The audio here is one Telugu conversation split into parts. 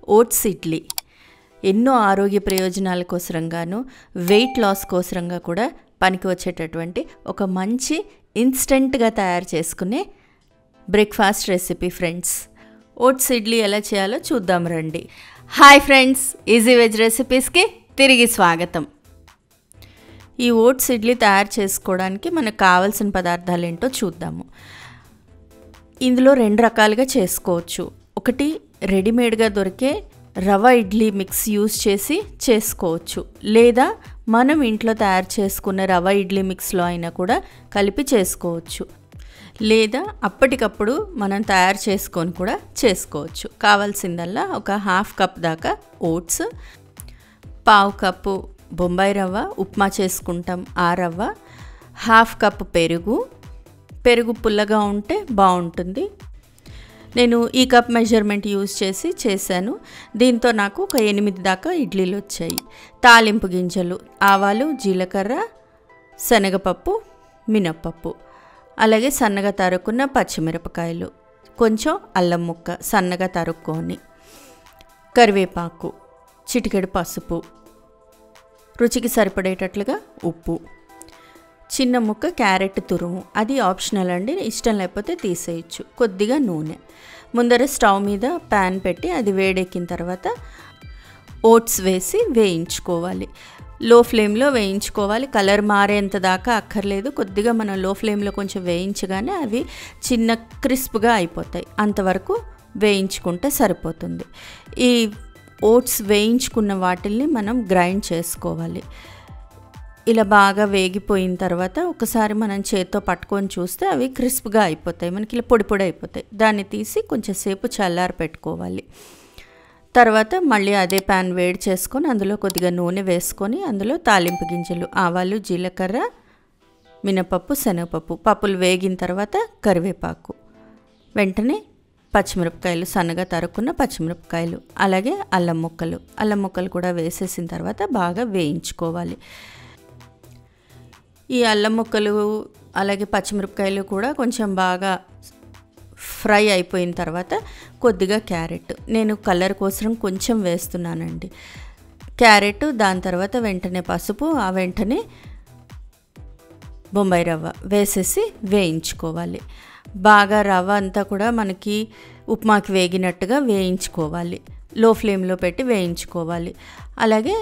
ఓట్స్ ఇడ్లీ ఎన్నో ఆరోగ్య ప్రయోజనాల కోసరంగాను వెయిట్ లాస్ కోసరంగా కూడా పనికి వచ్చేటటువంటి ఒక మంచి ఇన్స్టెంట్గా తయారు చేసుకునే breakfast recipe friends oats idli ఎలా చేయాలో చూద్దాం రండి హాయ్ ఫ్రెండ్స్ ఈజీ వెజ్ రెసిపీస్కి తిరిగి స్వాగతం ఈ ఓట్స్ ఇడ్లీ తయారు చేసుకోవడానికి మనకు కావాల్సిన పదార్థాలు ఏంటో చూద్దాము ఇందులో రెండు రకాలుగా చేసుకోవచ్చు ఒకటి రెడీమేడ్గా దొరికే రవ ఇడ్లీ మిక్స్ యూస్ చేసి చేసుకోవచ్చు లేదా మనం ఇంట్లో తయారు చేసుకున్న రవ ఇడ్లీ మిక్స్లో అయినా కూడా కలిపి చేసుకోవచ్చు లేదా అప్పటికప్పుడు మనం తయారు చేసుకొని కూడా చేసుకోవచ్చు కావాల్సిందల్లా ఒక హాఫ్ కప్ దాకా ఓట్స్ పావు కప్పు బొంబాయి రవ్వ ఉప్మా చేసుకుంటాం ఆ రవ్వ హాఫ్ కప్ పెరుగు పెరుగు పుల్లగా ఉంటే బాగుంటుంది నేను ఈ కప్ మెజర్మెంట్ యూజ్ చేసి చేశాను దీంతో నాకు ఒక ఎనిమిది దాకా ఇడ్లీలు వచ్చాయి తాలింపు గింజలు ఆవాలు జీలకర్ర శనగపప్పు మినప్పప్పు అలాగే సన్నగా తరుక్కున్న పచ్చిమిరపకాయలు కొంచెం అల్లం ముక్క సన్నగా తరుక్కొని కరివేపాకు చిటికెడు పసుపు రుచికి సరిపడేటట్లుగా ఉప్పు చిన్న ముక్క క్యారెట్ తురుము అది ఆప్షనల్ అండి ఇష్టం లేకపోతే తీసేయచ్చు కొద్దిగా నూనె ముందర స్టవ్ మీద ప్యాన్ పెట్టి అది వేడెక్కిన తర్వాత ఓట్స్ వేసి వేయించుకోవాలి లో ఫ్లేమ్లో వేయించుకోవాలి కలర్ మారేంత దాకా అక్కర్లేదు కొద్దిగా మనం లో ఫ్లేమ్లో కొంచెం వేయించగానే అవి చిన్న క్రిస్ప్గా అయిపోతాయి అంతవరకు వేయించుకుంటే సరిపోతుంది ఈ ఓట్స్ వేయించుకున్న వాటిల్ని మనం గ్రైండ్ చేసుకోవాలి ఇలా బాగా వేగిపోయిన తర్వాత ఒకసారి మనం చేత్తో పట్టుకొని చూస్తే అవి క్రిస్ప్గా అయిపోతాయి మనకి ఇలా పొడి పొడి అయిపోతాయి దాన్ని తీసి కొంచెం సేపు చల్లారి పెట్టుకోవాలి తర్వాత మళ్ళీ అదే ప్యాన్ వేడి చేసుకొని అందులో కొద్దిగా నూనె వేసుకొని అందులో తాలింపు గింజలు ఆవాలు జీలకర్ర మినపప్పు శనగపప్పు పప్పులు వేగిన తర్వాత కరివేపాకు వెంటనే పచ్చిమిరపకాయలు సన్నగా తరుక్కున్న పచ్చిమిరపకాయలు అలాగే అల్లం ముక్కలు అల్లం ముక్కలు కూడా వేసేసిన తర్వాత బాగా వేయించుకోవాలి ఈ అల్లం ముక్కలు అలాగే పచ్చిమిరపకాయలు కూడా కొంచెం బాగా ఫ్రై అయిపోయిన తర్వాత కొద్దిగా క్యారెట్ నేను కలర్ కోసం కొంచెం వేస్తున్నానండి క్యారెట్ దాని తర్వాత వెంటనే పసుపు ఆ వెంటనే బొంబాయి రవ్వ వేసేసి వేయించుకోవాలి బాగా రవ్వ అంతా కూడా మనకి ఉప్మాకి వేగినట్టుగా వేయించుకోవాలి లో ఫ్లేమ్లో పెట్టి వేయించుకోవాలి అలాగే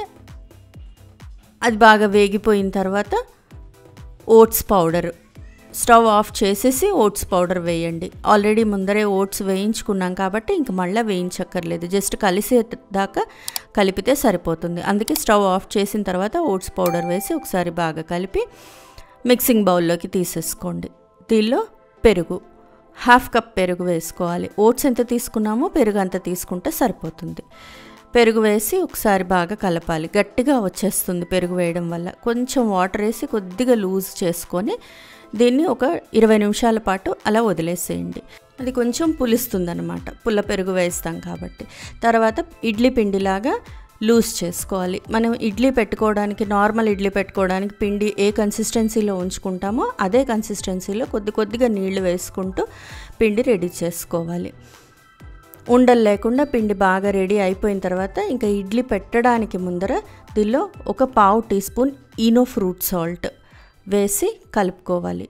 అది బాగా వేగిపోయిన తర్వాత ఓట్స్ పౌడర్ స్టవ్ ఆఫ్ చేసేసి ఓట్స్ పౌడర్ వేయండి ఆల్రెడీ ముందరే ఓట్స్ వేయించుకున్నాం కాబట్టి ఇంక మళ్ళీ వేయించక్కర్లేదు జస్ట్ కలిసే దాకా కలిపితే సరిపోతుంది అందుకే స్టవ్ ఆఫ్ చేసిన తర్వాత ఓట్స్ పౌడర్ వేసి ఒకసారి బాగా కలిపి మిక్సింగ్ బౌల్లోకి తీసేసుకోండి దీనిలో పెరుగు హాఫ్ కప్ పెరుగు వేసుకోవాలి ఓట్స్ ఎంత తీసుకున్నామో పెరుగు అంత తీసుకుంటే సరిపోతుంది పెరుగు వేసి ఒకసారి బాగా కలపాలి గట్టిగా వచ్చేస్తుంది పెరుగు వేయడం వల్ల కొంచెం వాటర్ వేసి కొద్దిగా లూజ్ చేసుకొని దీన్ని ఒక ఇరవై నిమిషాల పాటు అలా వదిలేసేయండి అది కొంచెం పులుస్తుందన్నమాట పుల్ల పెరుగు వేస్తాం కాబట్టి తర్వాత ఇడ్లీ పిండిలాగా లూజ్ చేసుకోవాలి మనం ఇడ్లీ పెట్టుకోవడానికి నార్మల్ ఇడ్లీ పెట్టుకోవడానికి పిండి ఏ కన్సిస్టెన్సీలో ఉంచుకుంటామో అదే కన్సిస్టెన్సీలో కొద్ది కొద్దిగా నీళ్లు వేసుకుంటూ పిండి రెడీ చేసుకోవాలి ఉండలు లేకుండా పిండి బాగా రెడీ అయిపోయిన తర్వాత ఇంకా ఇడ్లీ పెట్టడానికి ముందర దీనిలో ఒక పావు teaspoon Eno fruit salt వేసి కలుపుకోవాలి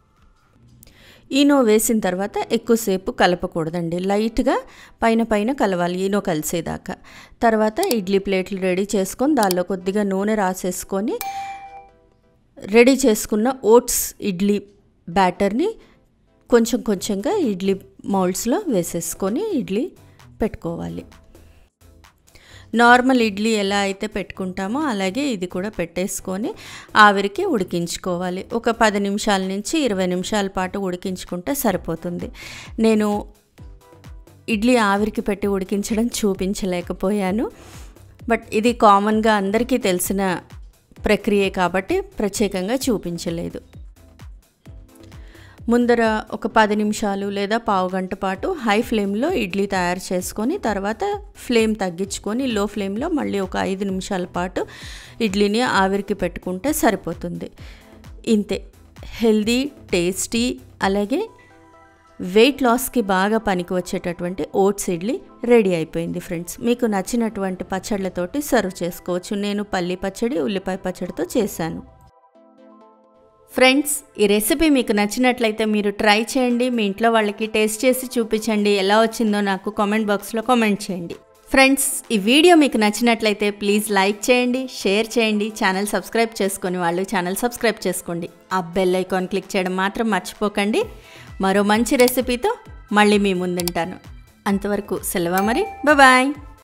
ఈనో వేసిన తర్వాత ఎక్కువసేపు కలపకూడదండి లైట్గా పైన పైన కలవాలి ఈనో కలిసేదాకా తర్వాత ఇడ్లీ ప్లేట్లు రెడీ చేసుకొని దానిలో కొద్దిగా నూనె రాసేసుకొని రెడీ చేసుకున్న ఓట్స్ ఇడ్లీ బ్యాటర్ని కొంచెం కొంచెంగా ఇడ్లీ మౌల్డ్స్లో వేసేసుకొని ఇడ్లీ పెట్టుకోవాలి నార్మల్ ఇడ్లీ ఎలా అయితే పెట్టుకుంటామో అలాగే ఇది కూడా పెట్టేసుకొని ఆవిరికి ఉడికించుకోవాలి ఒక పది నిమిషాల నుంచి ఇరవై నిమిషాల పాటు ఉడికించుకుంటే సరిపోతుంది నేను ఇడ్లీ ఆవిరికి పెట్టి ఉడికించడం చూపించలేకపోయాను బట్ ఇది కామన్గా అందరికీ తెలిసిన ప్రక్రియే కాబట్టి ప్రత్యేకంగా చూపించలేదు ముందర ఒక పది నిమిషాలు లేదా పావు గంట పాటు హై ఫ్లేమ్లో ఇడ్లీ తయారు చేసుకొని తర్వాత ఫ్లేమ్ తగ్గించుకొని లో ఫ్లేమ్లో మళ్ళీ ఒక ఐదు నిమిషాల పాటు ఇడ్లీని ఆవిరికి పెట్టుకుంటే సరిపోతుంది ఇంతే హెల్దీ టేస్టీ అలాగే వెయిట్ లాస్కి బాగా పనికి వచ్చేటటువంటి ఓట్స్ ఇడ్లీ రెడీ అయిపోయింది ఫ్రెండ్స్ మీకు నచ్చినటువంటి పచ్చళ్ళతోటి సర్వ్ చేసుకోవచ్చు నేను పల్లి పచ్చడి ఉల్లిపాయ పచ్చడితో చేశాను ఫ్రెండ్స్ ఈ రెసిపీ మీకు నచ్చినట్లయితే మీరు ట్రై చేయండి మీ ఇంట్లో వాళ్ళకి టేస్ట్ చేసి చూపించండి ఎలా వచ్చిందో నాకు కామెంట్ బాక్స్లో కామెంట్ చేయండి ఫ్రెండ్స్ ఈ వీడియో మీకు నచ్చినట్లయితే ప్లీజ్ లైక్ చేయండి షేర్ చేయండి ఛానల్ సబ్స్క్రైబ్ చేసుకొని వాళ్ళు ఛానల్ సబ్స్క్రైబ్ చేసుకోండి ఆ బెల్ ఐకాన్ క్లిక్ చేయడం మాత్రం మర్చిపోకండి మరో మంచి రెసిపీతో మళ్ళీ మీ ముందుంటాను అంతవరకు సెలవు మరి బాయ్